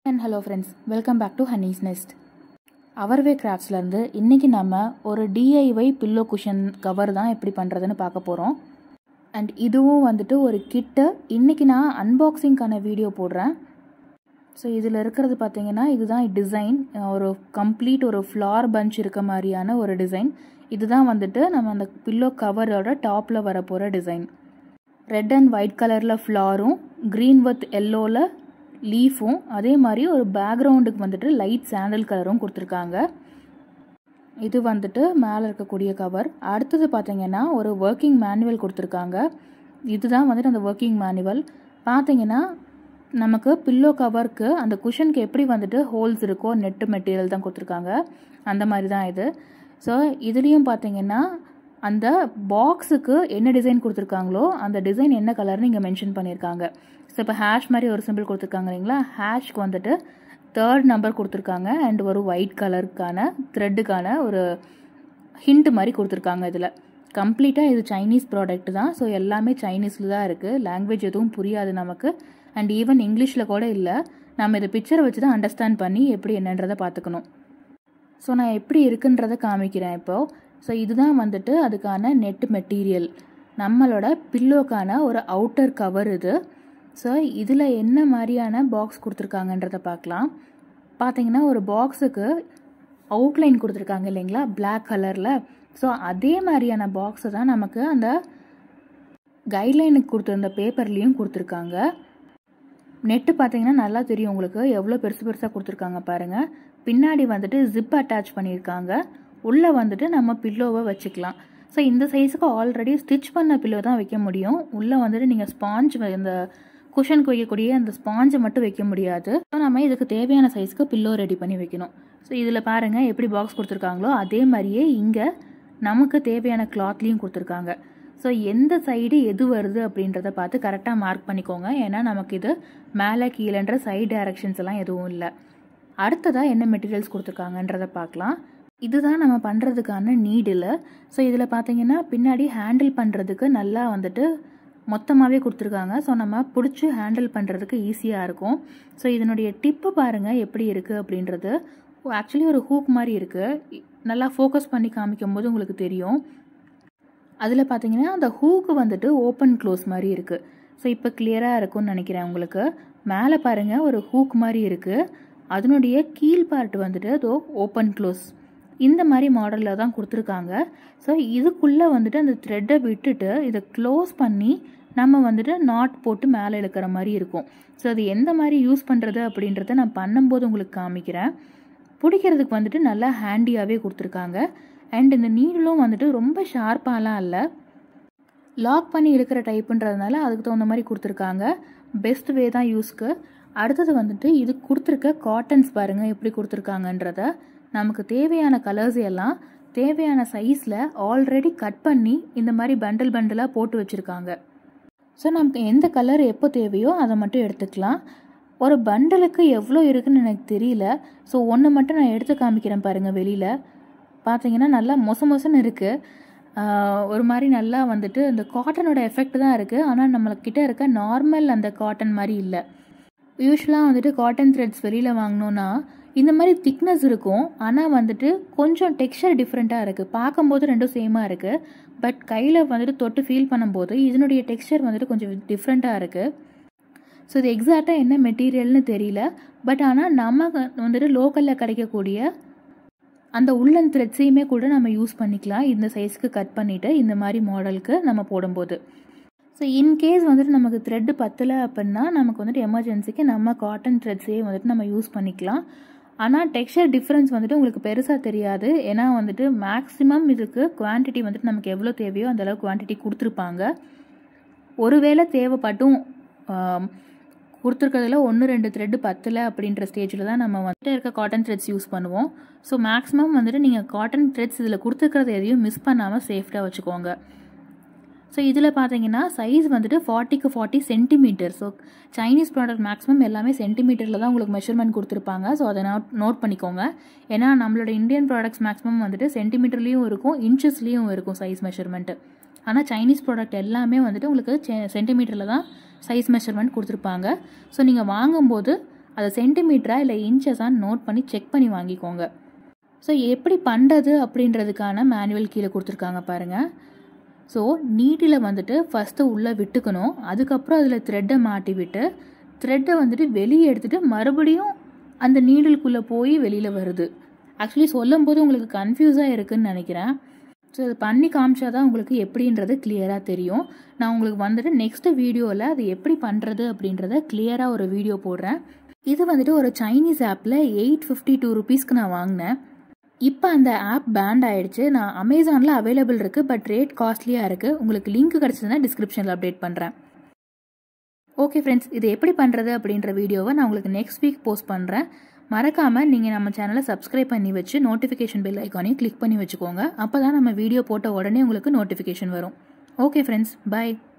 and hello friends welcome back to honey's nest our way கிராஃப்ட்ஸ்லேருந்து இன்றைக்கி நம்ம ஒரு டிஐஒய் பில்லோ குஷன் கவர் தான் எப்படி பண்ணுறதுன்னு பார்க்க போகிறோம் அண்ட் இதுவும் வந்துட்டு ஒரு கிட்டு இன்றைக்கி நான் அன்பாக்சிங்க்கான வீடியோ போடுறேன் ஸோ இதில் இருக்கிறது பார்த்தீங்கன்னா இதுதான் டிசைன் ஒரு கம்ப்ளீட் ஒரு ஃப்ளார் பஞ்ச் இருக்க மாதிரியான ஒரு டிசைன் இதுதான் வந்துட்டு நம்ம அந்த பில்லோ கவரோட டாப்பில் வர போகிற டிசைன் ரெட் அண்ட் ஒயிட் கலரில் ஃப்ளாரும் க்ரீன் வித் எல்லோவில் லீஃபும் அதே மாதிரி ஒரு பேக்ரவுண்டுக்கு வந்துட்டு லைட் சாண்டல் கலரும் கொடுத்துருக்காங்க இது வந்துட்டு மேலே இருக்கக்கூடிய கவர் அடுத்தது பார்த்தீங்கன்னா ஒரு ஒர்க்கிங் மேனுவல் கொடுத்துருக்காங்க இதுதான் வந்துட்டு அந்த ஒர்க்கிங் மேனுவல் பார்த்தீங்கன்னா நமக்கு பில்லோ கவருக்கு அந்த குஷனுக்கு எப்படி வந்துட்டு ஹோல்ஸ் இருக்கோ நெட்டு மெட்டீரியல் தான் கொடுத்துருக்காங்க அந்த மாதிரி தான் இது ஸோ இதுலேயும் பார்த்தீங்கன்னா அந்த பாக்ஸுக்கு என்ன டிசைன் கொடுத்துருக்காங்களோ அந்த டிசைன் என்ன கலர்னு இங்கே மென்ஷன் பண்ணியிருக்காங்க ஸோ இப்போ ஹேஷ் மாதிரி ஒரு சிம்பிள் கொடுத்துருக்காங்க இல்லைங்களா ஹேஷ்க்கு வந்துட்டு தேர்ட் நம்பர் கொடுத்துருக்காங்க அண்ட் ஒரு ஒயிட் கலருக்கான த்ரெட்டுக்கான ஒரு ஹிண்ட் மாதிரி கொடுத்துருக்காங்க இதில் கம்ப்ளீட்டாக இது சைனீஸ் ப்ராடக்ட் தான் ஸோ எல்லாமே சைனீஸில் தான் இருக்குது லாங்குவேஜ் எதுவும் புரியாது நமக்கு அண்ட் ஈவன் இங்கிலீஷில் கூட இல்லை நம்ம இதை பிக்சரை வச்சு தான் அண்டர்ஸ்டாண்ட் பண்ணி எப்படி என்னன்றதை பார்த்துக்கணும் ஸோ நான் எப்படி இருக்குன்றதை காமிக்கிறேன் இப்போது ஸோ இதுதான் வந்துட்டு அதுக்கான நெட் மெட்டீரியல் நம்மளோட பில்லோக்கான ஒரு அவுட்டர் கவர் இது ஸோ இதில் என்ன மாதிரியான பாக்ஸ் கொடுத்துருக்காங்கன்றத பார்க்கலாம் பார்த்தீங்கன்னா ஒரு பாக்ஸுக்கு அவுட்லைன் கொடுத்துருக்காங்க இல்லைங்களா பிளாக் கலரில் ஸோ அதே மாதிரியான பாக்ஸை தான் நமக்கு அந்த கைட்லைனுக்கு கொடுத்துருந்த பேப்பர்லேயும் கொடுத்துருக்காங்க நெட்டு பார்த்தீங்கன்னா நல்லா தெரியும் உங்களுக்கு எவ்வளோ பெருசு பெருசாக கொடுத்துருக்காங்க பாருங்கள் பின்னாடி வந்துட்டு ஜிப் அட்டாச் பண்ணியிருக்காங்க உள்ளே வந்துட்டு நம்ம பில்லோவை வச்சுக்கலாம் ஸோ இந்த சைஸுக்கு ஆல்ரெடி ஸ்டிச் பண்ண பில்லோ தான் வைக்க முடியும் உள்ளே வந்துட்டு நீங்கள் ஸ்பாஞ்ச் இந்த குஷனுக்கு வைக்கக்கூடிய அந்த ஸ்பாஞ்சை மட்டும் வைக்க முடியாது ஸோ நம்ம இதுக்கு தேவையான சைஸ்க்கு பில்லோ ரெடி பண்ணி வைக்கணும் ஸோ இதில் பாருங்கள் எப்படி பாக்ஸ் கொடுத்துருக்காங்களோ அதே மாதிரியே இங்கே நமக்கு தேவையான கிளாத்லேயும் கொடுத்துருக்காங்க ஸோ எந்த சைடு எது வருது அப்படின்றத பார்த்து கரெக்டாக மார்க் பண்ணிக்கோங்க ஏன்னா நமக்கு இது மேலே கீழேன்ற சைடு டைரக்ஷன்ஸ் எல்லாம் எதுவும் இல்லை அடுத்ததாக என்ன மெட்டீரியல்ஸ் கொடுத்துருக்காங்கன்றதை பார்க்கலாம் இதுதான் நம்ம பண்ணுறதுக்கான நீடில் ஸோ இதில் பார்த்தீங்கன்னா பின்னாடி ஹேண்டில் பண்ணுறதுக்கு நல்லா வந்துட்டு மொத்தமாகவே கொடுத்துருக்காங்க ஸோ நம்ம பிடிச்சி ஹேண்டில் பண்ணுறதுக்கு ஈஸியாக இருக்கும் ஸோ இதனுடைய டிப்பு பாருங்கள் எப்படி இருக்குது அப்படின்றது ஆக்சுவலி ஒரு ஹூக் மாதிரி இருக்குது நல்லா ஃபோக்கஸ் பண்ணி காமிக்கும் போது உங்களுக்கு தெரியும் அதில் பார்த்தீங்கன்னா அந்த ஹூக்கு வந்துட்டு ஓப்பன் க்ளோஸ் மாதிரி இருக்குது ஸோ இப்போ கிளியராக இருக்கும்னு நினைக்கிறேன் உங்களுக்கு மேலே பாருங்கள் ஒரு ஹூக் மாதிரி இருக்குது அதனுடைய கீழ் பார்ட் வந்துட்டு அதோ ஓப்பன் க்ளோஸ் இந்த மாதிரி மாடலில் தான் கொடுத்துருக்காங்க ஸோ இதுக்குள்ளே வந்துட்டு அந்த த்ரெட்டை விட்டுட்டு இதை க்ளோஸ் பண்ணி நம்ம வந்துட்டு நாட் போட்டு மேலே இழுக்கிற மாதிரி இருக்கும் ஸோ அது எந்த மாதிரி யூஸ் பண்ணுறது அப்படின்றத நான் பண்ணும்போது உங்களுக்கு காமிக்கிறேன் பிடிக்கிறதுக்கு வந்துட்டு நல்லா ஹேண்டியாகவே கொடுத்துருக்காங்க அண்ட் இந்த நீடலும் வந்துட்டு ரொம்ப ஷார்ப்பாலாம் இல்லை லாக் பண்ணி இழுக்கிற டைப்புன்றதுனால அதுக்கு தகுந்த மாதிரி கொடுத்துருக்காங்க பெஸ்ட் வே தான் யூஸ்க்கு அடுத்தது வந்துட்டு இது கொடுத்துருக்க காட்டன்ஸ் பாருங்கள் எப்படி கொடுத்துருக்காங்கன்றத நமக்கு தேவையான கலர்ஸ் எல்லாம் தேவையான சைஸில் ஆல்ரெடி கட் பண்ணி இந்த மாதிரி பண்டில் பண்டிலாக போட்டு வச்சுருக்காங்க ஸோ நமக்கு எந்த கலர் எப்போ தேவையோ அதை மட்டும் எடுத்துக்கலாம் ஒரு பண்டலுக்கு எவ்வளோ இருக்குன்னு எனக்கு தெரியல ஸோ ஒன்று மட்டும் நான் எடுத்து காமிக்கிறேன் பாருங்கள் வெளியில் பார்த்தீங்கன்னா நல்லா மொச மொசன்னு இருக்குது ஒரு மாதிரி நல்லா வந்துட்டு இந்த காட்டனோட எஃபெக்ட் தான் இருக்குது ஆனால் நம்மளுக்கிட்ட இருக்க நார்மல் அந்த காட்டன் மாதிரி இல்லை யூஸ்வலாக வந்துட்டு காட்டன் த்ரெட்ஸ் வெளியில் வாங்கினோன்னா இந்த மாதிரி திக்னஸ் இருக்கும் ஆனால் வந்துட்டு கொஞ்சம் டெக்ஸ்சர் டிஃப்ரெண்ட்டாக இருக்குது பார்க்கும்போது ரெண்டும் சேமாக இருக்குது பட் கையில் வந்துட்டு தொட்டு ஃபீல் பண்ணும்போது இதனுடைய டெக்ஸ்சர் வந்துட்டு கொஞ்சம் டிஃப்ரெண்ட்டாக இருக்குது ஸோ இது எக்ஸாக்டாக என்ன மெட்டீரியல்னு தெரியல பட் ஆனால் நம்ம வந்துட்டு லோக்கலில் கிடைக்கக்கூடிய அந்த உள்ளன் த்ரெட்ஸையுமே கூட நம்ம யூஸ் பண்ணிக்கலாம் இந்த சைஸ்க்கு கட் பண்ணிவிட்டு இந்த மாதிரி மாடலுக்கு நம்ம போடும்போது ஸோ இன்கேஸ் வந்துட்டு நமக்கு த்ரெட்டு பத்தலை அப்படின்னா நமக்கு வந்துட்டு எமர்ஜென்சிக்கு நம்ம காட்டன் த்ரெட்ஸே வந்துட்டு நம்ம யூஸ் பண்ணிக்கலாம் ஆனால் டெக்ஸ்சர் டிஃப்ரென்ஸ் வந்துட்டு உங்களுக்கு பெருசாக தெரியாது ஏன்னா வந்துட்டு மேக்ஸிமம் இதுக்கு குவான்டிட்டி வந்துட்டு நமக்கு எவ்வளோ தேவையோ அந்தளவு குவான்டிட்டி கொடுத்துருப்பாங்க ஒருவேளை தேவைப்பட்டும் கொடுத்துருக்கிறதுல ஒன்று ரெண்டு த்ரெட்டு பத்தலை அப்படின்ற ஸ்டேஜில் தான் நம்ம வந்துட்டு இருக்க காட்டன் த்ரெட்ஸ் யூஸ் பண்ணுவோம் ஸோ மேக்ஸிமம் வந்துட்டு நீங்கள் காட்டன் த்ரெட்ஸ் இதில் கொடுத்துருக்கிறது எதையும் மிஸ் பண்ணாமல் சேஃப்டாக வச்சுக்கோங்க ஸோ இதில் பார்த்தீங்கன்னா சைஸ் வந்துட்டு ஃபார்ட்டிக்கு forty centimetre so Chinese product maximum எல்லாமே சென்டிமீட்டரில் தான் உங்களுக்கு மெஷர்மெண்ட் கொடுத்துருப்பாங்க ஸோ அதை நோட் நோட் பண்ணிக்கோங்க ஏன்னா நம்மளோட இந்தியன் ப்ராடக்ட்ஸ் மேக்ஸிமம் வந்துட்டு சென்டிமீட்டர்லேயும் இருக்கும் இன்ச்சஸ்லேயும் இருக்கும் சைஸ் மெஷர்மெண்ட்டு ஆனால் சைனீஸ் ப்ராடக்ட் எல்லாமே வந்துட்டு உங்களுக்கு சென்டிமீட்டரில் தான் சைஸ் மெஷர்மெண்ட் கொடுத்துருப்பாங்க ஸோ நீங்கள் வாங்கும்போது அதை சென்டிமீட்டரா இல்லை இன்ச்சஸான்னு நோட் பண்ணி செக் பண்ணி வாங்கிக்கோங்க ஸோ எப்படி பண்ணுறது அப்படின்றதுக்கான மேனுவல் கீழே கொடுத்துருக்காங்க பாருங்கள் ஸோ நீட்டில் வந்துட்டு ஃபஸ்ட்டு உள்ளே விட்டுக்கணும் அதுக்கப்புறம் அதில் த்ரெட்டை மாட்டி விட்டு த்ரெட்டை வந்துட்டு வெளியே எடுத்துகிட்டு மறுபடியும் அந்த நீடிலுக்குள்ளே போய் வெளியில் வருது ஆக்சுவலி சொல்லும்போது உங்களுக்கு கன்ஃபியூஸாக இருக்குதுன்னு நினைக்கிறேன் ஸோ இது பண்ணி காமிச்சா தான் உங்களுக்கு எப்படின்றது கிளியராக தெரியும் நான் உங்களுக்கு வந்துட்டு நெக்ஸ்ட் வீடியோவில் அது எப்படி பண்ணுறது அப்படின்றத கிளியராக ஒரு வீடியோ போடுறேன் இது வந்துட்டு ஒரு சைனீஸ் ஆப்பில் எயிட் ஃபிஃப்டி டூ ருபீஸ்க்கு நான் வாங்கினேன் இப்போ அந்த ஆப் பேண்ட் ஆயிடுச்சு நான் அமேசானில் அவைலபிள் இருக்குது பட் ரேட் காஸ்ட்லியாக இருக்குது உங்களுக்கு லிங்க் கிடச்சதுன்னா டிஸ்கிரிப்ஷனில் அப்டேட் பண்ணுறேன் ஓகே ஃப்ரெண்ட்ஸ் இது எப்படி பண்ணுறது அப்படின்ற வீடியோவை நான் உங்களுக்கு நெக்ஸ்ட் வீக் போஸ்ட் பண்ணுறேன் மறக்காமல் நீங்கள் நம்ம சேனலை சப்ஸ்கிரைப் பண்ணி வச்சு நோட்டிஃபிகேஷன் பெல் ஐக்கானையும் கிளிக் பண்ணி வச்சுக்கோங்க அப்போ தான் நம்ம வீடியோ போட்ட உடனே உங்களுக்கு நோட்டிஃபிகேஷன் வரும் ஓகே ஃப்ரெண்ட்ஸ் பை